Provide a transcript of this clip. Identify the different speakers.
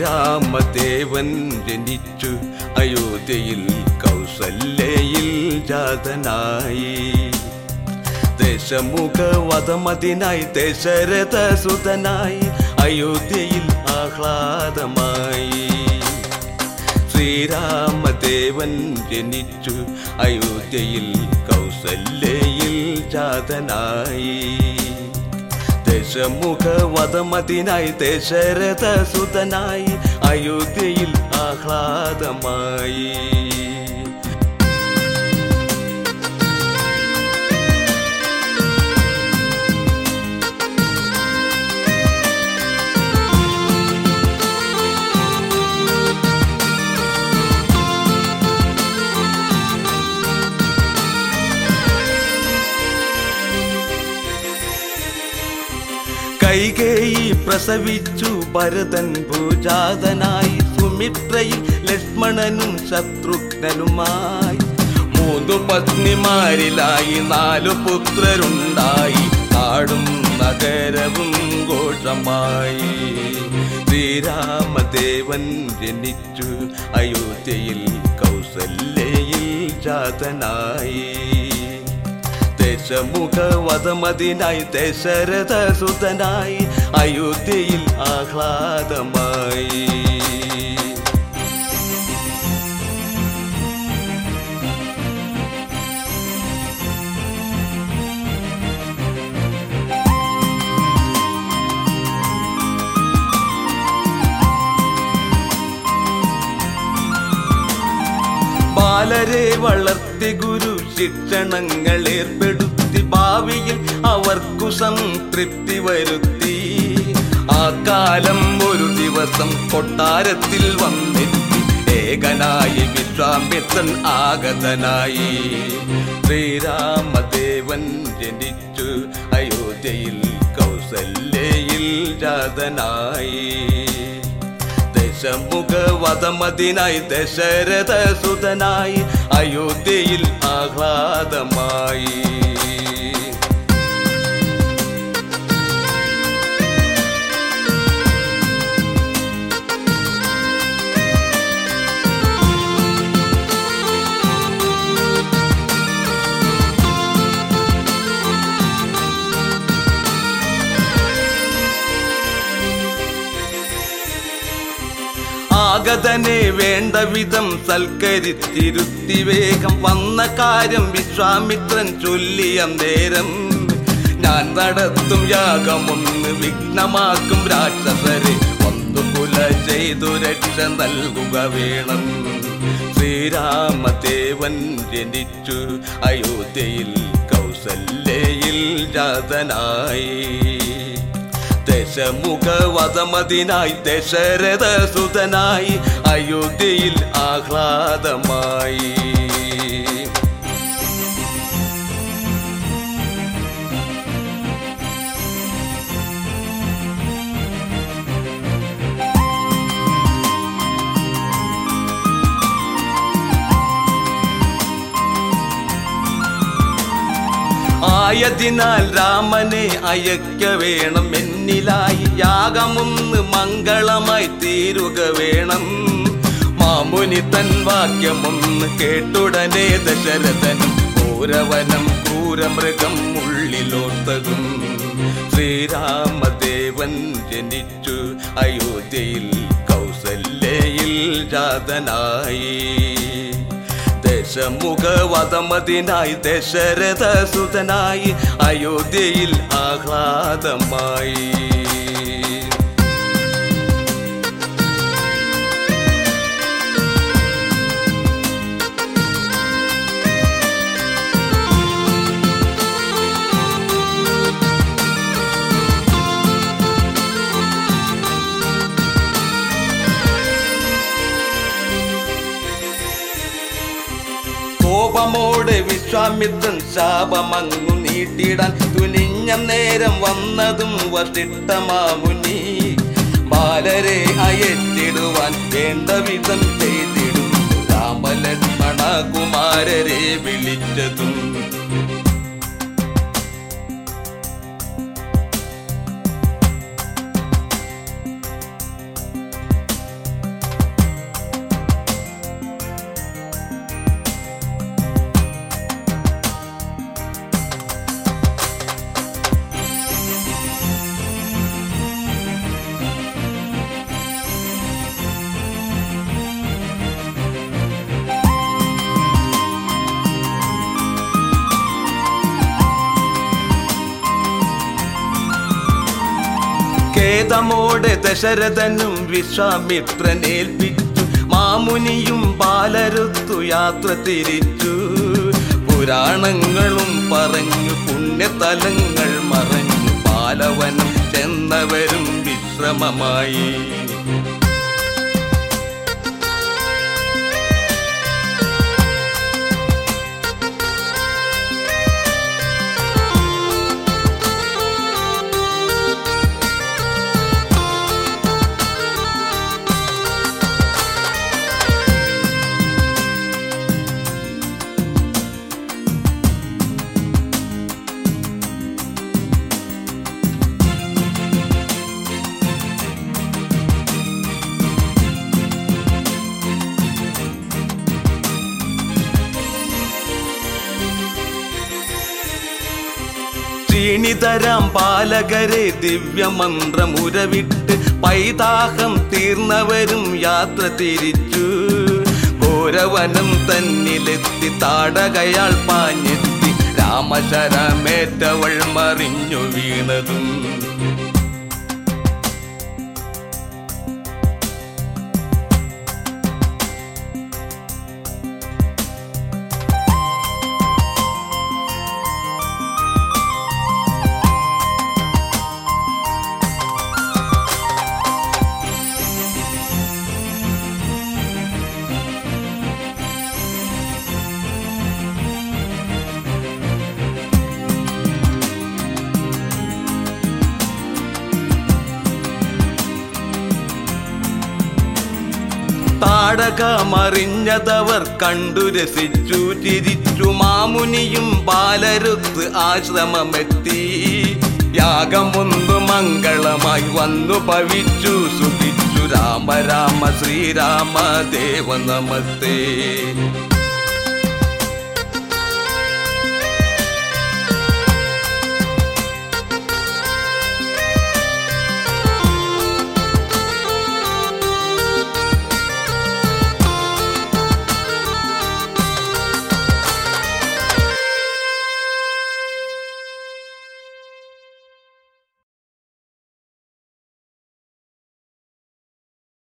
Speaker 1: ശ്രീരാമദേവൻ ജനിച്ചു അയോധ്യയിൽ കൗസല്യയിൽ ജാതനായി ദേശമുഖ വധമതിനായി ദശരഥ സുതനായി അയോധ്യയിൽ ആഹ്ലാദമായി ശ്രീരാമദേവൻ ജനിച്ചു അയോധ്യയിൽ കൗസല്യയിൽ ജാതനായി ദശമുഖ വധമതിനായി ദശരഥ സുതനായി അയോധ്യയിൽ ആഹ്ലാദമായി കൈകേയി പ്രസവിച്ചു ഭരതൻ ഭൂജാതനായി സുമിത്രയിൽ ലക്ഷ്മണനും ശത്രുഘ്നനുമായി മൂന്നു പത്നിമാരിലായി നാലു പുത്രരുണ്ടായി നാടും നഗരവും ഘോഷമായി ശ്രീരാമദേവൻ ജനിച്ചു അയോധ്യയിൽ കൗസല്യയിൽ ജാതനായി ദേശമുഖ വധമതിനായി ദശരഥ സുതനായി അയോധ്യയിൽ ആഹ്ലാദമായി ബാലരെ വളർത്തി ഗുരു ശിക്ഷണങ്ങൾ ഏർപ്പെടുത്തി ഭാവിയിൽ അവർക്കു സംതൃപ്തി വരുത്തി ആ കാലം ഒരു ദിവസം കൊട്ടാരത്തിൽ വന്നെത്തി ഏകനായി വിശ്വാമിത്രൻ ആഗതനായി ശ്രീരാമദേവൻ ജനിച്ചു അയോധ്യയിൽ കൗസല്യയിൽ ജാതനായി ദശമുഖ വധമതിനായി ദശരഥ സുതനായി അയോധ്യയിൽ ആഹ്ലാദമായി ആഗതനെ വേണ്ട വിധം സൽക്കരിച്ചിരുത്തി വേഗം വന്ന കാര്യം വിശ്വാമിത്രൻ ചൊല്ലിയ നേരം ഞാൻ നടത്തും യാഗമൊന്ന് വിഘ്നമാക്കും രാക്ഷസരെ ഒന്നു കുല ചെയ്തു രക്ഷ നൽകുക വേണം ശ്രീരാമദേവൻ ജനിച്ചു അയോധ്യയിൽ കൗസല്യയിൽ ജാതനായി ദശമുഖ വധമതിനായി ദശരഥ സുതനായി അയോധ്യയിൽ ആഹ്ലാദമായി ആയതിനാൽ രാമനെ അയക്ക വേണം എന്നിലായി യാഗമൊന്ന് മംഗളമായി തീരുക വേണം മാമുനി തൻ വാക്യമൊന്ന് കേട്ടുടനെ ദശരഥനും ക്രൂരവനം ക്രൂരമൃഗം ഉള്ളിലോർത്തതും ശ്രീരാമദേവൻ ജനിച്ചു അയോധ്യയിൽ കൗസല്യയിൽ ജാതനായി ദശമുഖ വധമതിനായി ദശരഥ സുതനായി അയോധ്യയിൽ ആഹ്ലാദമായി കോപമോടെ വിശ്വാമിത്രൻ ശാപമങ്ങു നീട്ടിടാൻ തുനിഞ്ഞ നേരം വന്നതും വസിട്ടമാമുനി ബാലരെ അയച്ചിടുവാൻ വേണ്ട വിധം ചെയ്തിടും രാമലക്ഷ്മണ കുമാരരെ വിളിച്ചതും ഖേദമോടെ ദശരഥനും വിശ്വാമിത്രനേൽപ്പിച്ചു മാമുനിയും ബാലരുത്തു യാത്ര തിരിച്ചു പുരാണങ്ങളും പറഞ്ഞു പുണ്യതലങ്ങൾ മറഞ്ഞു പാലവനം ചെന്നവരും വിശ്രമമായി ക്ഷീണിതരാം പാലകരെ ദിവ്യമന്ത്രമുരവിട്ട് പൈതാഹം തീർന്നവരും യാത്ര തിരിച്ചു ഘോരവനം തന്നിലെത്തി താടകയാൾ പാഞ്ഞെത്തി രാമശരമേറ്റവൾ മറിഞ്ഞു വീണതും താടകമറിഞ്ഞതവർ കണ്ടു രസിച്ചു ചിരിച്ചു മാമുനിയും ബാലരുത്ത് ആശ്രമമെത്തി യാഗമൊന്നു മംഗളമായി വന്നു ഭവിച്ചു സുഖിച്ചു രാമ രാമ ശ്രീരാമ ദേവ നമസ്തേ